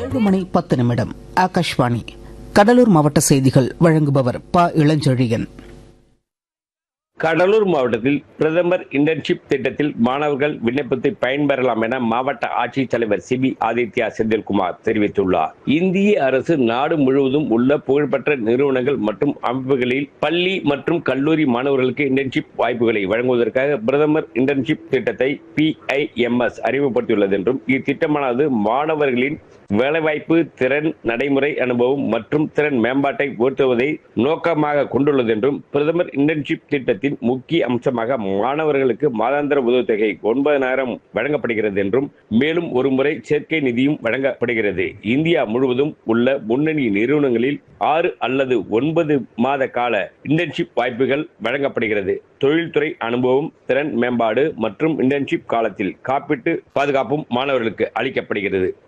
ஏழு மணி பத்து நிமிடம் ஆகாஷ்வாணி கடலூர் மாவட்ட செய்திகள் வழங்குபவர் ப இளஞ்செழியன் கடலூர் மாவட்டத்தில் பிரதமர் இன்டர்ன்ஷிப் திட்டத்தில் மாணவர்கள் விண்ணப்பித்து பயன்பெறலாம் என மாவட்ட ஆட்சித்தலைவர் சிபி ஆதித்யா செந்தில்குமார் தெரிவித்துள்ளார் இந்திய அரசு நாடு முழுவதும் உள்ள புகழ்பெற்ற நிறுவனங்கள் மற்றும் அமைப்புகளில் பள்ளி மற்றும் கல்லூரி மாணவர்களுக்கு இன்டர்ன்ஷிப் வாய்ப்புகளை வழங்குவதற்காக பிரதமர் இன்டர்ன்ஷிப் திட்டத்தை பிஐஎம்எஸ் அறிமுகப்படுத்தியுள்ளது என்றும் இத்திட்டமானது மாணவர்களின் வேலைவாய்ப்பு திறன் நடைமுறை அனுபவம் மற்றும் திறன் மேம்பாட்டை உயர்த்துவதை நோக்கமாக கொண்டுள்ளது என்றும் பிரதமர் இன்டர்ன்ஷிப் திட்டத்தின் முக்கிய அம்சமாக மாணவர்களுக்கு மாதாந்திர உதவித்தொகை ஒன்பதாயிரம் வழங்கப்படுகிறது என்றும் மேலும் ஒருமுறை சேர்க்கை நிதியும் வழங்கப்படுகிறது இந்தியா முழுவதும் உள்ள முன்னணி நிறுவனங்களில் ஆறு அல்லது ஒன்பது மாத கால இன்டர்ன்ஷிப் வாய்ப்புகள் வழங்கப்படுகிறது தொழில்துறை அனுபவம் திறன் மேம்பாடு மற்றும் இன்டர்ன்ஷிப் காலத்தில் காப்பீட்டு பாதுகாப்பும் மாணவர்களுக்கு அளிக்கப்படுகிறது